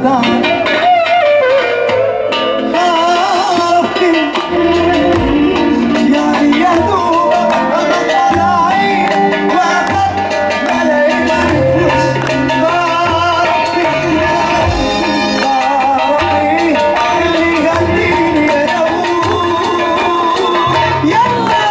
تعال عرفتني يعني يا دوب غمض على عيني وأخدت ملايين الفلوس عرفتني عرفتني اللي يهديني يا أبوي يلا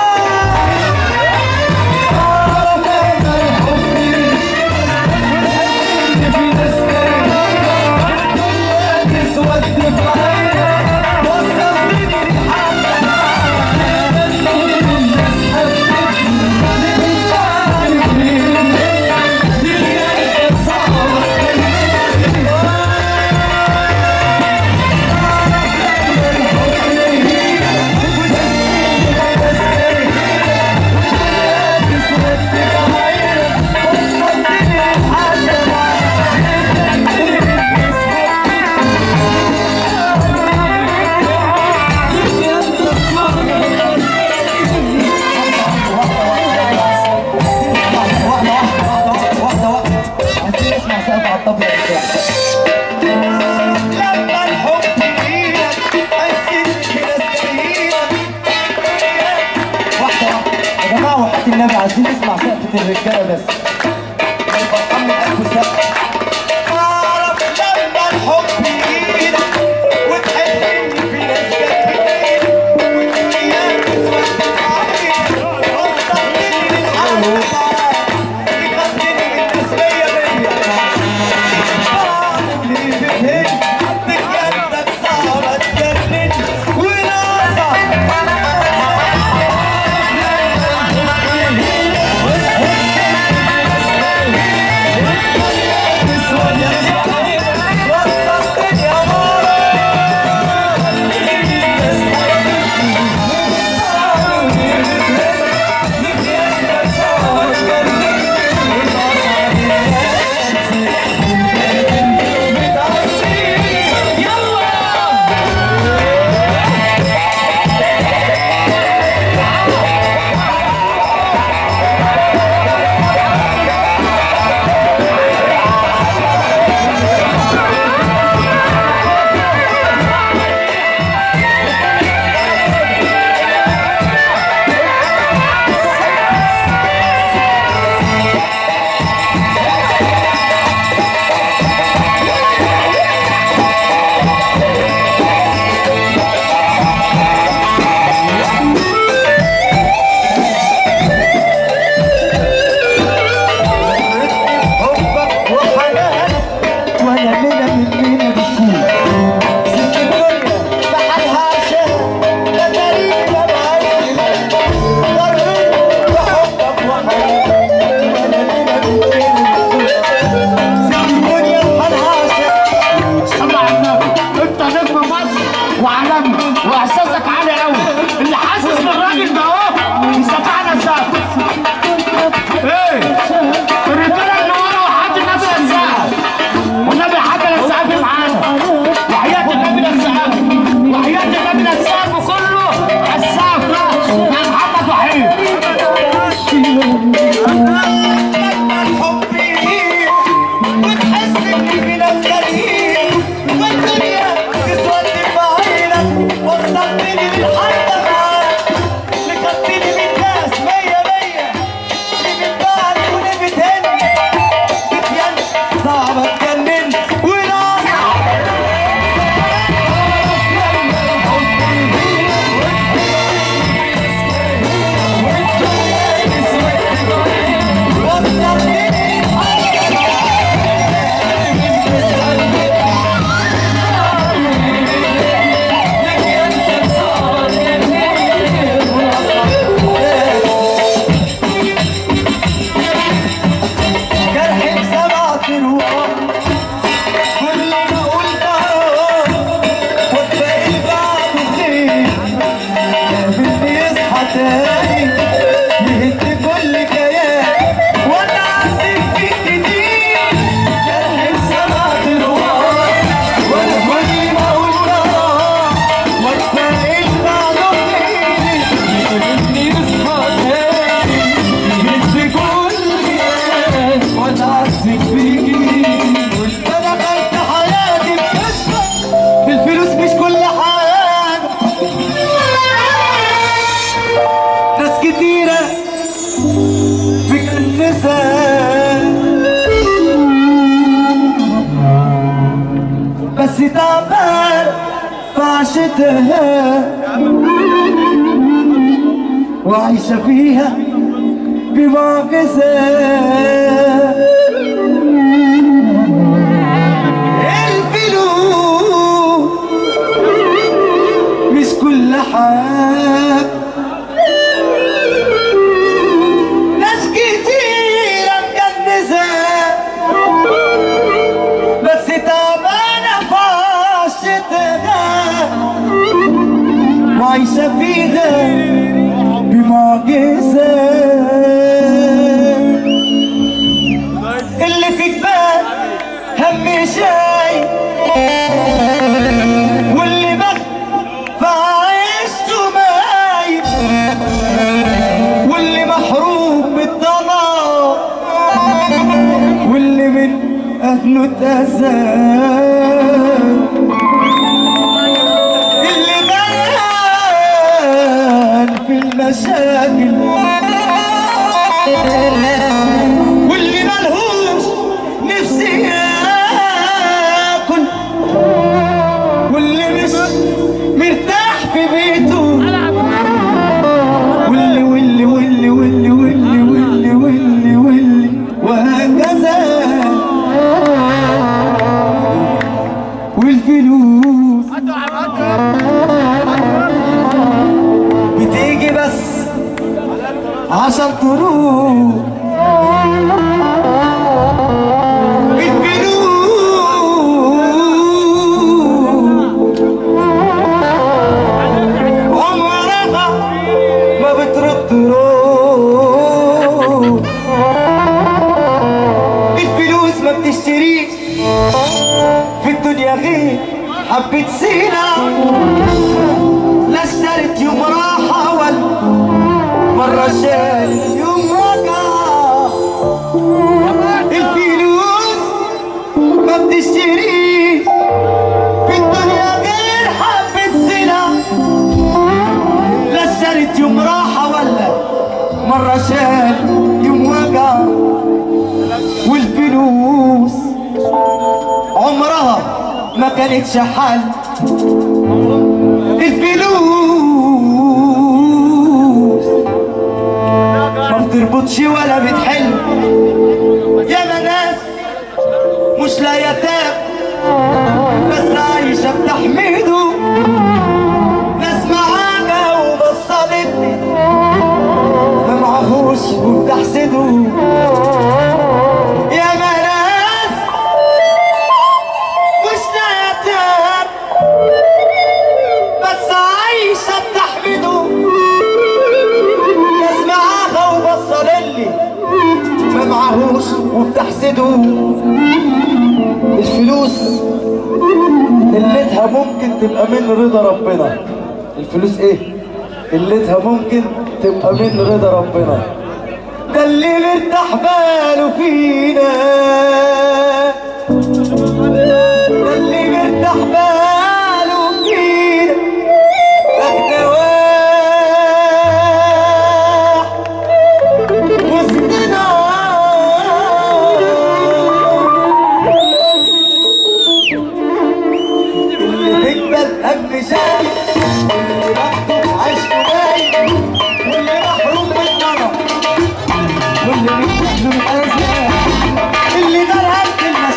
لما الحب يجيلك حسيت بنسيانك واحدة واحدة يا جماعة وحياة النبي عايزين نسمع سقفة الرجالة بس يبقى من ألف سقف أعرف لما الحب يجيلك وتحس إن في ناس جايين والدنيا تسود عليك وصلتني للحل يخليني من الناس مية مية اللي بتهد بجدك صعبة تجنن وناصح حبك وحنانك وانا منى مننا بتكون سكة الدنيا بحالها عشان لا تاريخ لا بعيد ضربني بحبك وحنانك وانا منى مننا بتكون سكة الدنيا بحالها عشان صلى على النبي انت نجم مصر وعالمي واحساسك عالي قوي اللي حاسس بالراجل ده اهو يستطيعنا الزقف ايه الرجاله اللي ورا وحد النبي الزقف والنبي حتى الزقف معانا وحياه النبي الزقف وحياه النبي الزقف كله الزقف ده يا محمد وحيد لما الحب يجيك وتحس ان في ناس غريب والدنيا تسود في عينك وصلتني للحد معاك لقيتني من ناس مية مية اللي بتبعني واللي بتهني بتين صعبة تجنن وناصح لما الحب يجيك عشتها وعايشة فيها بمعجزة الفلوس مش كل حاجة ناس كتيرة مجنزة بس تعبانة في عشتها وعايشة فيها بمعجزة اللي في جبال هم شاي واللي بخ فعيشته مايب واللي محروم من الضنا واللي من أهله اتأذى اللي غرقان في المشاكل واللي ملهوش نفسي ياكل واللي مش مرتاح في بيته واللي واللي واللي واللي واللي واللي واللي واللي وهكذا والفلوس بتيجي بس عشان تروح بالفلوس عمرها ما بترد روح الفلوس ما بتشتريش في الدنيا غير حبة سينا لا اشترت يوم راحة ولا مرة شالت يوم وجع الفلوس ما بتشتريش في الدنيا غير حبة سينا لا اشترت يوم راحة ولا مرة شال يوم وجع والفلوس عمرها ما كانتش حل الفلوس ما بتربطش ولا بتحل يا ناس مش لا يتام بس عايشة بتحمده ناس معانا وبصلتني ما معهوش وبتحسده يا ناس مش لا يتام بس عايشة بتحمده ناس معاها وبصللي ما معهوش وبتحسده الفلوس قلتها ممكن تبقى من رضا ربنا الفلوس ايه قلتها ممكن تبقى من رضا ربنا ده اللي مرتاح باله فينا ده اللي مرتاح باله فينا احنا واحد وسطنا اللي بيقبل هم شاي واللي مكتوب عشقه باين واللي محروم من النار واللي مش محزون الأزمان اللي غرقان في المشاكل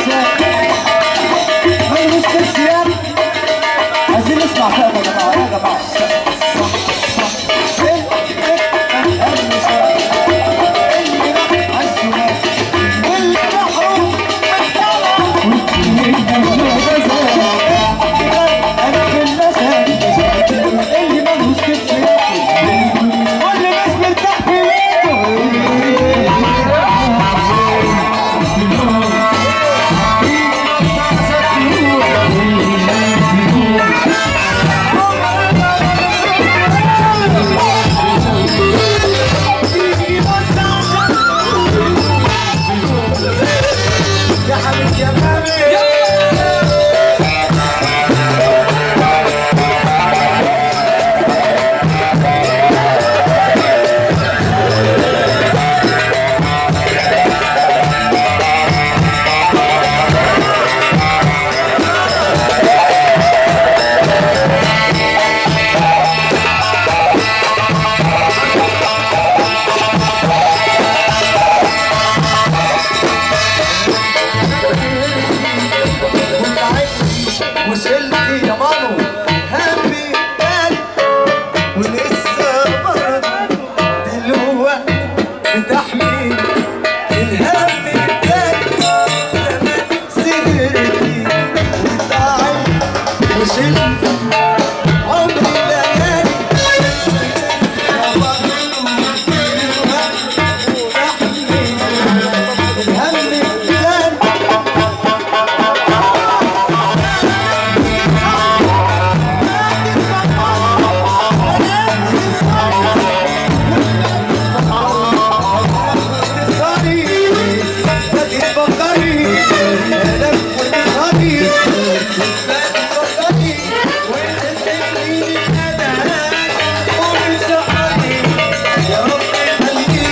خليني انا قول شعري يا رب خليني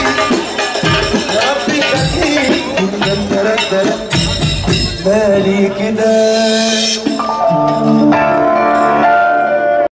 يا رب خليني مالي كده